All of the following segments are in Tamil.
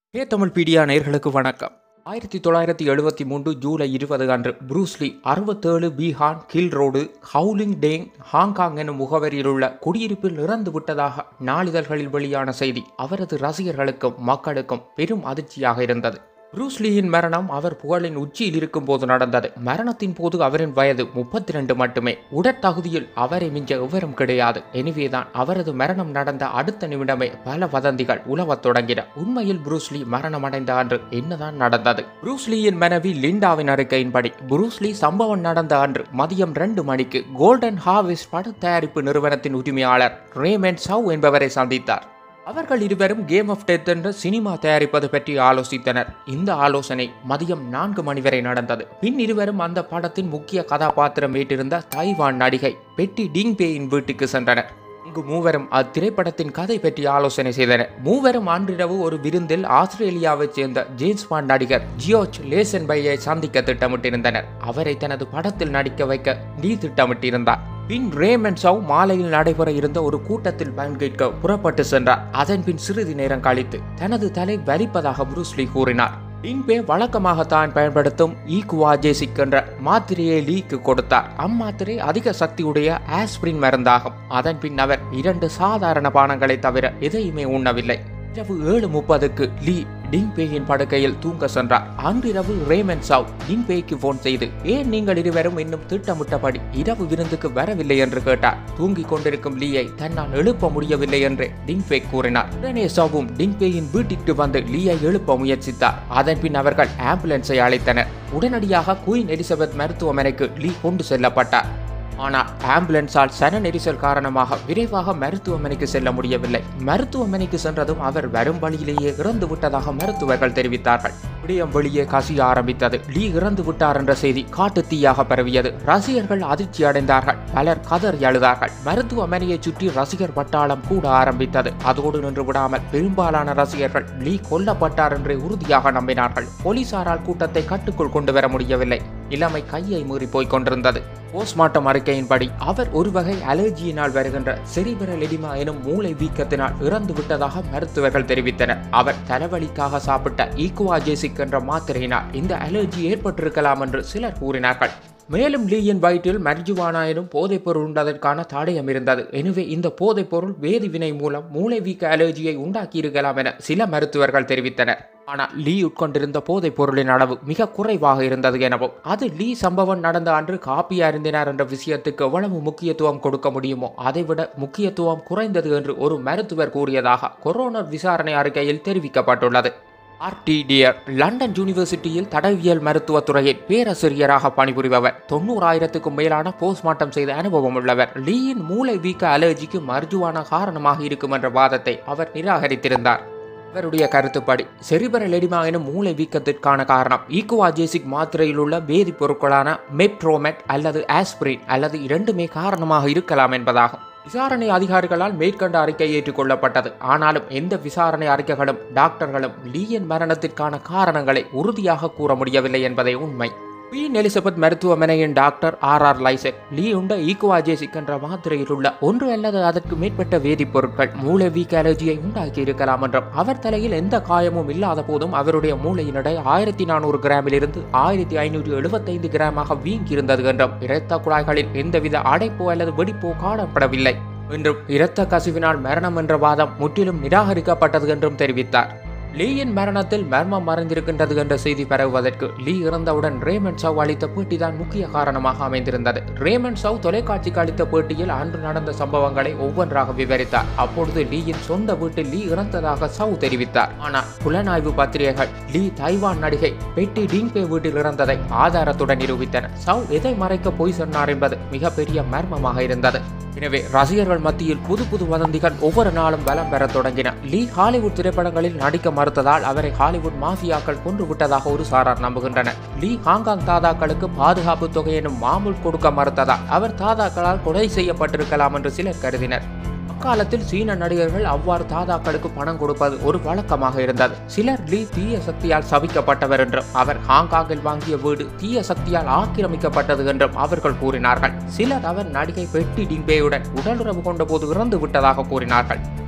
ஹே தமிழ் பீடியா நேர்களுக்கு வணக்கம் ஆயிரத்தி தொள்ளாயிரத்தி எழுபத்தி மூன்று ஜூலை இருபது அன்று ப்ரூஸ்லி அறுபத்தேழு Beacon Hill Road Kowloon Tong Hong Kong எனும் முகவரியில் உள்ள குடியிருப்பில் இறந்து விட்டதாக நாளிதழ்களில் வெளியான செய்தி அவரது ரசிகர்களுக்கும் மக்களுக்கும் பெரும் அதிர்ச்சியாக இருந்தது ப்ரூஸ்லியின் மரணம் அவர் புகழின் உச்சியில் இருக்கும் போது நடந்தது மரணத்தின் போது அவரின் வயது முப்பத்தி ரெண்டு மட்டுமே உடற்தகுதியில் அவரை மிஞ்ச எவரும் கிடையாது எனவேதான் அவரது மரணம் நடந்த அடுத்த நிமிடமே பல வதந்திகள் உலவத் தொடங்கின உண்மையில் ப்ரூஸ்லி மரணமடைந்த அன்று என்னதான் நடந்தது ப்ரூஸ்லியின் மனைவி லிண்டாவின் அறிக்கையின்படி ப்ரூஸ்லி சம்பவம் நடந்த அன்று மதியம் ரெண்டு மணிக்கு கோல்டன் ஹார்வெஸ்ட் பட தயாரிப்பு நிறுவனத்தின் உரிமையாளர் ரேமன் சவ் என்பவரை சந்தித்தார் அவர்கள் இருவரும் கேம் ஆஃப் டெத் என்ற சினிமா தயாரிப்பது பற்றி ஆலோசித்தனர் இந்த ஆலோசனை மதியம் நான்கு மணி வரை நடந்தது பின் இருவரும் அந்த படத்தின் முக்கிய கதாபாத்திரம் ஏற்றிருந்த தைவான் நடிகை பெட்டி டிங்பேயின் வீட்டுக்கு சென்றனர் அங்கு மூவரும் அத்திரைப்படத்தின் கதை பற்றி ஆலோசனை செய்தனர் மூவரும் அன்றிரவு ஒரு விருந்தில் ஆஸ்திரேலியாவைச் சேர்ந்த ஜேம்ஸ் பாண்ட் நடிகர் ஜியோச் லேசன்பையை சந்திக்க திட்டமிட்டிருந்தனர் அவரை தனது படத்தில் நடிக்க வைக்க நீ திட்டமிட்டிருந்தார் பின் ரேமன் சவ் மாலையில் நடைபெற இருந்த ஒரு கூட்டத்தில் பங்கேற்க புறப்பட்டு சென்றார் அதன் பின் சிறிது நேரம் கழித்து தனது தலை வலிப்பதாக புரூஸ்லி கூறினார் டிங்பே வழக்கமாக தான் பயன்படுத்தும் ஈக்குவாஜேசிக் என்ற மாத்திரையை லீக்கு கொடுத்தார் அம்மாத்திரை அதிக சக்தியுடைய ஆஸ்பிரின் மருந்தாகும் அதன் பின் அவர் இரண்டு சாதாரண பானங்களை தவிர எதையுமே உண்ணவில்லை இரவு ஏழு முப்பதுக்கு லீ டிங்பேயின் படுக்கையில் தூங்க சென்றார் அன்றிரவு ரேமன் சாவ் டிங்பேக்கு போன் செய்து ஏன் நீங்கள் இருவரும் இன்னும் திட்டமிட்டபடி இரவு விருந்துக்கு வரவில்லை என்று கேட்டார் தூங்கிக் கொண்டிருக்கும் லீயை தன்னால் எழுப்ப முடியவில்லை என்று டிங்பே கூறினார் உடனே சாவும் டிங்பேயின் வீட்டிற்கு வந்து லீயை எழுப்ப முயற்சித்தார் அதன் பின் அவர்கள் ஆம்புலன்ஸை அழைத்தனர் உடனடியாக குயின் எலிசபெத் மருத்துவமனைக்கு லீ கொண்டு செல்லப்பட்டார் ஆனால் ஆம்புலன்ஸால் சன நெரிசல் காரணமாக விரைவாக மருத்துவமனைக்கு செல்ல முடியவில்லை மருத்துவமனைக்கு சென்றதும் அவர் வரும் வழியிலேயே இறந்து விட்டதாக மருத்துவர்கள் தெரிவித்தார்கள் விடயம் வெளியே கசிய ஆரம்பித்தது லீ இறந்து விட்டார் என்ற செய்தி காட்டு தீயாக பரவியது ரசிகர்கள் அதிர்ச்சி அடைந்தார்கள் பலர் கதறி அழுதார்கள் மருத்துவமனையை சுற்றி ரசிகர் பட்டாளம் கூட ஆரம்பித்தது அதோடு நின்று விடாமல் பெரும்பாலான ரசிகர்கள் லீ கொல்லப்பட்டார் என்று உறுதியாக நம்பினார்கள் போலீசாரால் கூட்டத்தை கட்டுக்குள் கொண்டு வர முடியவில்லை நிலைமை கையை மீறி போய்க் கொண்டிருந்தது போஸ்ட்மார்ட்டம் அறிக்கையின்படி அவர் ஒரு வகை அலர்ஜியினால் வருகின்ற செரிபரல் எடிமா எனும் மூளை வீக்கத்தினால் இறந்து விட்டதாக மருத்துவர்கள் தெரிவித்தனர் அவர் தலைவலிக்காக சாப்பிட்ட ஈக்குவாஜேசிக் என்ற மாத்திரையினால் இந்த அலர்ஜி ஏற்பட்டிருக்கலாம் என்று சிலர் கூறினார்கள் மேலும் லீயின் வயிற்றில் மர்ஜுவானா எனும் போதைப்பொருள் உண்டதற்கான தடயம் இருந்தது எனவே இந்த போதைப்பொருள் வேதிவினை மூலம் மூளை வீக்க அலர்ஜியை உண்டாக்கியிருக்கலாம் என சில மருத்துவர்கள் தெரிவித்தனர் ஆனால் லீ உட்கொண்டிருந்த போதைப் பொருளின் அளவு மிக குறைவாக இருந்தது எனவும் அது லீ சம்பவம் நடந்த அன்று காப்பி அறிந்தினார் என்ற விஷயத்துக்கு எவ்வளவு முக்கியத்துவம் கொடுக்க முடியுமோ அதைவிட முக்கியத்துவம் குறைந்தது என்று ஒரு மருத்துவர் கூறியதாக கொரோனர் விசாரணை அறிக்கையில் தெரிவிக்கப்பட்டுள்ளது ஆர்டிடிஆர் லண்டன் யூனிவர்சிட்டியில் தடவியல் மருத்துவத் துறையில் பேராசிரியராக பணிபுரிபவர் தொண்ணூறாயிரத்துக்கும் மேலான போஸ்ட்மார்ட்டம் செய்த அனுபவம் உள்ளவர் லீயின் மூளை வீக்க அலர்ஜிக்கு மர்ஜுவான காரணமாக இருக்கும் என்ற வாதத்தை அவர் நிராகரித்திருந்தார் அவருடைய கருத்துப்படி செரிபரல் எடிமா எனும் மூளை வீக்கத்திற்கான காரணம் ஈக்குவாஜேசிக் மாத்திரையில் உள்ள வேதிப்பொருட்களான மெப்ட்ரோமெட் அல்லது ஆஸ்பிரின் அல்லது இரண்டுமே காரணமாக இருக்கலாம் என்பதாகும் விசாரணை அதிகாரிகளால் மேற்கண்ட அறிக்கை ஏற்றுக்கொள்ளப்பட்டது ஆனாலும் எந்த விசாரணை அறிக்கைகளும் டாக்டர்களும் லீயின் மரணத்திற்கான காரணங்களை உறுதியாக கூற முடியவில்லை என்பதே உண்மை குயின் எலிசபெத் மருத்துவமனையின் doctor R R Lycette Lee உண்ட ஈக்குவாஜேசிக் என்ற மாத்திரையில் உள்ள ஒன்று அல்லது அதற்கு மேற்பட்ட வேதிப்பொருட்கள் மூளை வீக்க அலர்ஜியை உண்டாக்கி இருக்கலாம் என்றும் அவர் தலையில் எந்த காயமும் இல்லாத போதும் அவருடைய மூளையின் எடை ஆயிரத்தி நானூறு கிராமிலிருந்து ஆயிரத்தி ஐநூற்றி எழுபத்தைந்து கிராமாக வீங்கியிருந்தது என்றும் இரத்த குழாய்களில் எந்தவித அடைப்போ அல்லது வெடிப்போ காணப்படவில்லை என்றும் இரத்த கசிவினால் மரணம் என்ற வாதம் முற்றிலும் நிராகரிக்கப்பட்டது என்றும் தெரிவித்தார் லீயின் மரணத்தில் மர்மம் மறைந்திருக்கின்றது என்ற செய்தி பரவுவதற்கு லீ இறந்தவுடன் ரேமன் சவ் அளித்த பேட்டிதான் முக்கிய காரணமாக அமைந்திருந்தது ரேமன் சவ் தொலைக்காட்சிக்கு அளித்த பேட்டியில் அன்று நடந்த சம்பவங்களை ஒவ்வொன்றாக விவரித்தார் அப்பொழுது லீயின் சொந்த வீட்டில் லீ இறந்ததாக சவ் தெரிவித்தார் ஆனால் புலனாய்வு பத்திரிகைகள் லீ தைவான் நடிகை பெட்டி டிங்பே வீட்டில் இறந்ததை ஆதாரத்துடன் நிரூபித்தன சவ் எதை மறைக்க பொய் சொன்னார் என்பது மிகப்பெரிய மர்மமாக இருந்தது எனவே ரசிகர்கள் மத்தியில் புது புது வதந்திகள் ஒவ்வொரு நாளும் வலம் பெறத் தொடங்கின லீ ஹாலிவுட் திரைப்படங்களில் நடிக்க மறுத்ததால் அவரை ஹாலிவுட் மாஃபியாக்கள் கொன்று விட்டதாக ஒரு சாரார் நம்புகின்றனர் லீ ஹாங்காங் தாதாக்களுக்கு பாதுகாப்பு தொகை எனும் மாமூல் கொடுக்க மறுத்ததால் அவர் தாதாக்களால் கொலை செய்யப்பட்டிருக்கலாம் என்று சிலர் கருதினர் அக்காலத்தில் சீன நடிகர்கள் அவ்வாறு தாதாக்களுக்கு பணம் கொடுப்பது ஒரு வழக்கமாக இருந்தது சிலர் லீ தீய சக்தியால் சபிக்கப்பட்டவர் என்றும் அவர் ஹாங்காங்கில் வாங்கிய வீடு தீய சக்தியால் ஆக்கிரமிக்கப்பட்டது என்றும் அவர்கள் கூறினார்கள் சிலர் அவர் நடிகை பெட்டி டிம்பேயுடன் உடலுறவு கொண்டபோது இறந்து விட்டதாக கூறினார்கள்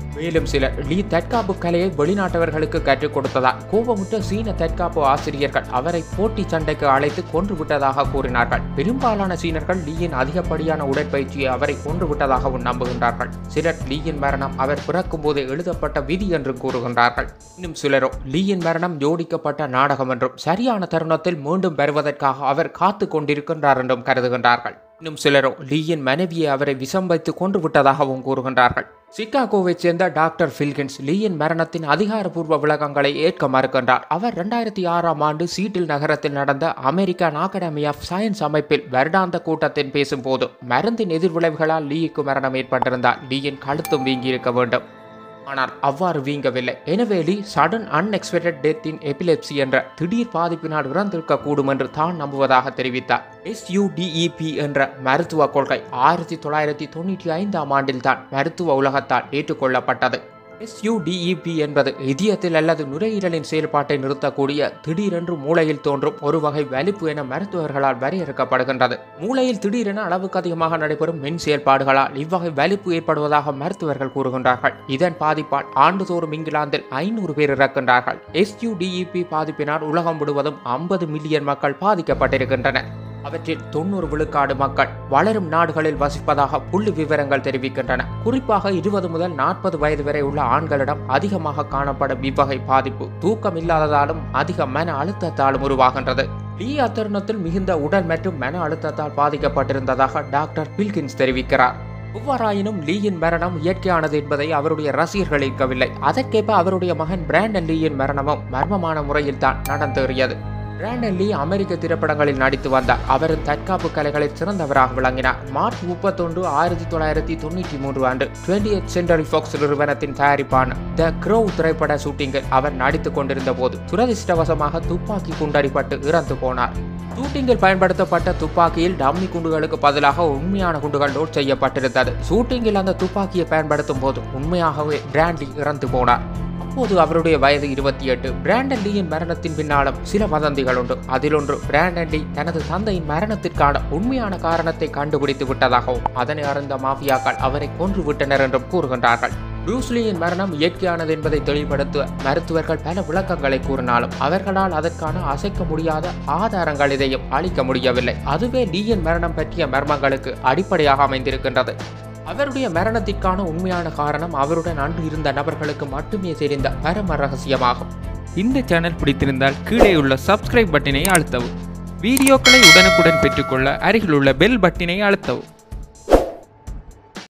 மேலும் சிலர் லீ தற்காப்பு கலையை வெளிநாட்டவர்களுக்கு கற்றுக் கொடுத்ததால் கோபமுற்ற சீன தற்காப்பு ஆசிரியர்கள் அவரை போட்டி சண்டைக்கு அழைத்து கொன்று விட்டதாக கூறினார்கள் பெரும்பாலான சீனர்கள் லீயின் அதிகப்படியான உடற்பயிற்சியை அவரை கொன்று விட்டதாகவும் நம்புகின்றார்கள் சிலர் லீயின் மரணம் அவர் பிறக்கும் போது எழுதப்பட்ட விதி என்று கூறுகின்றார்கள் இன்னும் சிலரோ லீயின் மரணம் ஜோடிக்கப்பட்ட நாடகம் என்றும் சரியான தருணத்தில் மீண்டும் வருவதற்காக அவர் காத்து கொண்டிருக்கின்றார் என்றும் கருதுகின்றார்கள் இன்னும் சிலரோ லீயின் மனைவியை அவரை விஷம் வைத்து கொன்று விட்டதாகவும் கூறுகின்றார்கள் சிகாகோவைச் சேர்ந்த டாக்டர் ஃபில்கின்ஸ் லீயின் மரணத்தின் அதிகாரப்பூர்வ விளக்கங்களை ஏற்க மறுக்கின்றார் அவர் இரண்டாயிரத்தி ஆறாம் ஆண்டு சீட்டில் நகரத்தில் நடந்த அமெரிக்கன் அகாடமி ஆஃப் சயின்ஸ் அமைப்பில் வருடாந்த கூட்டத்தில் பேசும்போது மருந்தின் எதிர்விளைவுகளால் லீக்கு மரணம் ஏற்பட்டிருந்தால் லீயின் கழுத்தும் வீங்கியிருக்க வேண்டும் ஆனால் அவ்வாறு வீங்கவில்லை எனவே Lee sudden unexpected death in epilepsy என்ற திடீர் பாதிப்பினால் இறந்திருக்கக்கூடும் என்று தான் நம்புவதாக தெரிவித்தார் எஸ்யூடிஇபி என்ற மருத்துவ கொள்கை ஆயிரத்தி தொள்ளாயிரத்தி தொண்ணூற்றி ஐந்தாம் ஆண்டில் தான் மருத்துவ உலகத்தால் ஏற்றுக்கொள்ளப்பட்டது எஸ்யூடிஇபி என்பது இதயத்தில் அல்லது நுரையீரலின் செயல்பாட்டை நிறுத்தக்கூடிய திடீரென்று மூளையில் தோன்றும் ஒரு வகை வலிப்பு என மருத்துவர்களால் வரையறுக்கப்படுகின்றது மூளையில் திடீரென அளவுக்கு அதிகமாக நடைபெறும் மின் செயல்பாடுகளால் இவ்வகை வலிப்பு ஏற்படுவதாக மருத்துவர்கள் கூறுகின்றார்கள் இதன் பாதிப்பால் ஆண்டுதோறும் இங்கிலாந்தில் ஐநூறு பேர் இறக்கின்றார்கள் எஸ்யூடிஇபி பாதிப்பினால் உலகம் முழுவதும் ஐம்பது மில்லியன் மக்கள் பாதிக்கப்பட்டிருக்கின்றனர் அவற்றில் தொண்ணூறு விழுக்காடு மக்கள் வளரும் நாடுகளில் வசிப்பதாக புள்ளி விவரங்கள் தெரிவிக்கின்றன குறிப்பாக இருபது முதல் நாற்பது வயது வரை உள்ள ஆண்களிடம் அதிகமாக காணப்படும் இவ்வகை பாதிப்பு தூக்கம் இல்லாததாலும் அதிக மன அழுத்தத்தாலும் உருவாகின்றது லீ அத்தருணத்தில் மிகுந்த உடல் மற்றும் மன அழுத்தத்தால் பாதிக்கப்பட்டிருந்ததாக டாக்டர் பில்கின்ஸ் தெரிவிக்கிறார் எவ்வாறாயினும் லீயின் மரணம் இயற்கையானது என்பதை அவருடைய ரசிகர்கள் இருக்கவில்லை அதற்கேற்ப அவருடைய மகன் பிராண்டன் லீயின் மரணமும் மர்மமான முறையில் தான் நடந்தேறியது பிராண்டன் லீ அமெரிக்க திரைப்படங்களில் நடித்து வந்தார் அவரின் தற்காப்பு கலைகளில் சிறந்தவராக விளங்கினார் மார்ச் முப்பத்தொன்று ஆயிரத்தி தொள்ளாயிரத்தி தொண்ணூற்றி மூன்று ஆண்டு டுவெண்டி சென்டரி ஃபாக்ஸ் நிறுவனத்தின் தயாரிப்பான த க்ரோ திரைப்பட ஷூட்டிங்கில் அவர் நடித்துக் கொண்டிருந்த போது துரதிர்ஷ்டவசமாக துப்பாக்கி குண்டடிப்பட்டு இறந்து போனார் ஷூட்டிங்கில் பயன்படுத்தப்பட்ட துப்பாக்கியில் டம்மி குண்டுகளுக்கு பதிலாக உண்மையான குண்டுகள் லோட் செய்யப்பட்டிருந்தது ஷூட்டிங்கில் அந்த துப்பாக்கியை பயன்படுத்தும் போது உண்மையாகவே பிராண்ட்லி இறந்து போனார் அப்போது அவருடைய வயது இருபத்தி எட்டு பிராண்டன் லீயின் மரணத்தின் பின்னாலும் சில வதந்திகள் உண்டு அதில் ஒன்று பிராண்டன் லீ தனது தந்தையின் மரணத்திற்கான உண்மையான காரணத்தை கண்டுபிடித்து விட்டதாகவும் அதனை அறிந்த மாஃபியாக்கள் அவரை கொன்று விட்டனர் என்றும் கூறுகின்றார்கள் ப்ரூஸ்லியின் மரணம் இயற்கையானது என்பதை தெளிவுபடுத்த மருத்துவர்கள் பல விளக்கங்களை கூறினாலும் அவர்களால் அதற்கான அசைக்க முடியாத ஆதாரங்கள் இதையும் அளிக்க முடியவில்லை அதுவே லீயின் மரணம் பற்றிய மர்மங்களுக்கு அடிப்படையாக அமைந்திருக்கின்றது அவருடைய மரணத்திற்கான உண்மையான காரணம் அவருடன் அன்று இருந்த நபர்களுக்கு மட்டுமே தெரிந்த பரம ரகசியமாகும் இந்த சேனல் பிடித்திருந்தால் கீழே உள்ள சப்ஸ்கிரைப் பட்டினை அழுத்தவும் வீடியோக்களை உடனுக்குடன் பெற்றுக்கொள்ள அருகிலுள்ள பெல் பட்டினை அழுத்தவும்